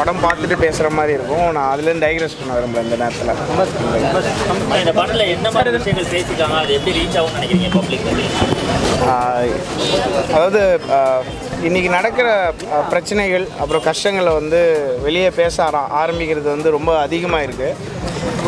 படம் பார்த்துட்டு பேசுகிற மாதிரி இருக்கும் நான் அதுலேருந்து டைக்ரஸ் பண்ண விரும்பல இந்த நேரத்தில் இந்த படத்தில் என்ன மாதிரி விஷயங்கள் பேசிட்டாங்க அது எப்படி ரீச் ஆகும்னு நினைக்கிறீங்க பப்ளிக் ஆஹ் அதாவது ஆஹ் இன்னைக்கு நடக்கிற ஆஹ் பிரச்சனைகள் அப்புறம் கஷ்டங்களை வந்து வெளியே பேச ஆர- ஆரம்பிக்கிறது வந்து ரொம்ப அதிகமாக இருக்குது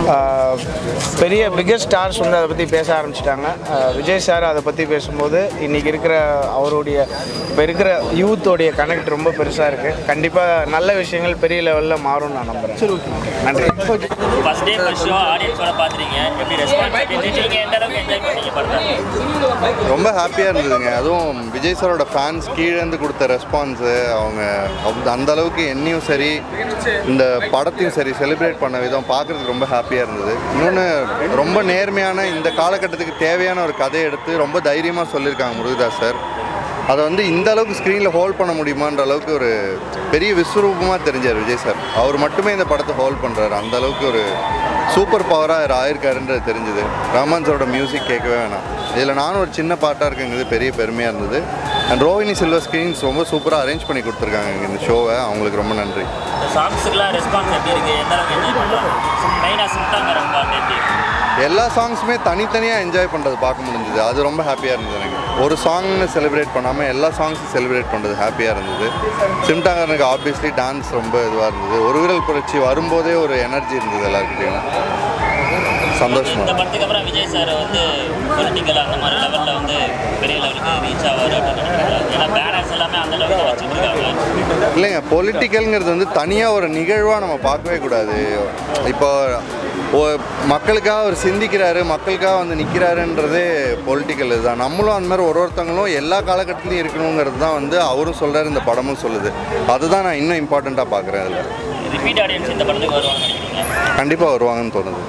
பெரிய பிக்கஸ்ட் ஸ்டார்ஸ் வந்து அதை பற்றி பேச ஆரம்பிச்சிட்டாங்க விஜய் சார் அதை பற்றி பேசும்போது இன்றைக்கி இருக்கிற அவருடைய இப்போ இருக்கிற யூத்தோடைய கனெக்ட் ரொம்ப பெருசாக இருக்குது கண்டிப்பாக நல்ல விஷயங்கள் பெரிய லெவலில் மாறும்னு நான் நம்புகிறேன் நன்றி ஃபர்ஸ்ட் டே ஃபர்ஸ்ட் ஷோ ஆடியன்ஸோட பார்த்துறீங்க எப்படி ரெஸ்பான்ஸ் நீங்கள் எந்த அளவுக்கு என்ஜாய் பண்ணீங்க படத்தை ரொம்ப ஹாப்பியாக இருந்ததுங்க அதுவும் விஜய் சாரோட ஃபேன்ஸ் கீழேருந்து கொடுத்த ரெஸ்பான்ஸு அவங்க அந்த- அந்த அளவுக்கு என்னையும் சரி இந்த படத்தையும் சரி செலிப்ரேட் பண்ண விதம் பார்க்குறதுக்கு ரொம்ப ஹாப்பியாக இருந்தது இன்னொன்று ரொம்ப நேர்மையான இந்த காலகட்டத்துக்கு தேவையான ஒரு கதையை எடுத்து ரொம்ப தைரியமாக சொல்லியிருக்காங்க முருகதாஸ் சார் அதை வந்து இந்த அளவுக்கு ஸ்க்ரீனில் ஹோல்ட் பண்ண முடியுமான்ற அளவுக்கு ஒரு பெரிய விஸ்வரூபமாக தெரிஞ்சார் விஜய் சார் அவர் மட்டுமே இந்த படத்தை ஹோல்ட் பண்ணுறாரு அந்த அளவுக்கு ஒரு சூப்பர் பவராக ஆயிருக்காருன்றது தெரிஞ்சுது ரஹ்மான் சாரோட மியூசிக் கேட்கவே வேணாம் இதில் நானும் ஒரு சின்ன பாட்டாக இருக்குங்கிறது பெரிய பெருமையாக இருந்தது அண்ட் ரோஹினி சில்வர் ஸ்க்ரீன்ஸ் ரொம்ப சூப்பராக அரேஞ்ச் பண்ணி கொடுத்துருக்காங்க இந்த ஷோவை அவங்களுக்கு ரொம்ப நன்றி இந்த சாங்ஸுக்குலாம் ரெஸ்பான்ஸ் எப்படி இருக்குது எந்த அளவுக்கு என்ஜாய் பண்ணலாம் மெயினாக சுட்டாங்கிற பாட்டு எப்படி இருக்கு எல்லா சாங்ஸுமே தனித்தனியாக என்ஜாய் பண்ணுறது பார்க்க முடிஞ்சது அது ரொம்ப ஹாப்பியாக இருந்தது எனக்கு ஒரு சாங்னு செலிப்ரேட் பண்ணாமல் எல்லா சாங்ஸும் செலிப்ரேட் பண்ணுறது ஹாப்பியாக இருந்தது சிம்டாங்கருக்கு ஆப்வியஸ்லி டான்ஸ் ரொம்ப இதுவாக இருந்தது ஒரு விரல் புரட்சி வரும்போதே ஒரு எனர்ஜி இருந்தது எல்லாருக்கிட்டையும் சந்தோஷமா இந்த படத்துக்கு அப்புறம் விஜய் சார் வந்து பொலிட்டிக்கல் அந்த மாதிரி லெவலில் வந்து பெரிய லெவலுக்கு ரீச் ஆவார் அப்படின்னு நினைக்கிறேன் ஏன்னா பேனர்ஸ் எல்லாமே அந்த லெவலுக்கு வச்சுட்டு இருக்காங்க இல்லைங்க பொலிட்டிக்கல்ங்கிறது வந்து தனியாக ஒரு நிகழ்வாக நம்ம பார்க்கவே கூடாது இப்போ ஒ- மக்களுக்காக அவர் சிந்திக்கிறாரு மக்களுக்காக வந்து நிற்கிறாருன்றதே பொலிட்டிக்கல் இதுதான் நம்மளும் அந்த மாதிரி ஒரு ஒருத்தவங்களும் எல்லா காலகட்டத்திலையும் இருக்கணுங்கிறது தான் வந்து அவரும் சொல்கிறாரு இந்த படமும் சொல்லுது அதுதான் நான் இன்னும் இம்பார்ட்டண்ட்டாக பார்க்குறேன் அதில் ரிப்பீட் ஆடியன்ஸ் இந்த படத்துக்கு வருவாங்க நினைக்கிறீங்க கண்டிப்பாக வருவாங்கன்னு தோணுது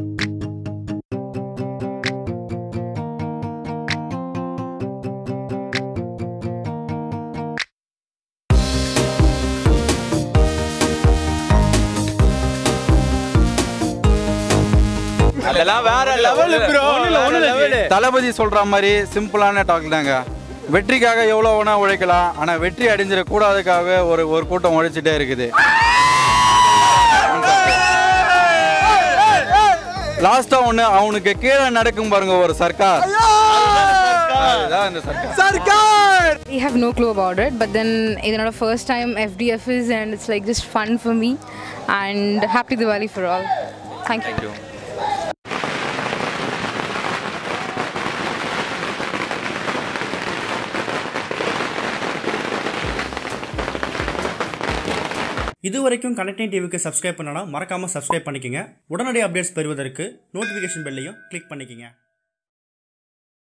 அதெல்லாம் வேற லெவல் ப்ரோ தளபதி சொல்ற மாதிரி சிம்பிளான டாக் தாங்க வெற்றிக்காக எவ்வளோ வேணா உழைக்கலாம் ஆனா வெற்றி அடைஞ்சிட கூடாதுக்காக ஒரு ஒரு கூட்டம் உழைச்சிட்டே இருக்குது லாஸ்டா ஒண்ணு அவனுக்கு கீழே நடக்கும் பாருங்க ஒரு சர்க்கார் அதுதான் இந்த சர்க்கார் I have no clue about it, but then it's not a first time FDF is, and it's like just fun for me. And happy Diwali for all. Thank you. இதுவரைக்கும் கனெக்டிங் டிவிக்கு சப்ஸ்கிரைப் பண்ணனா மறக்காமல் subscribe பண்ணிக்கங்க உடனடி updates பெறுவதற்கு notification பெல்லையும் click பண்ணிக்கங்க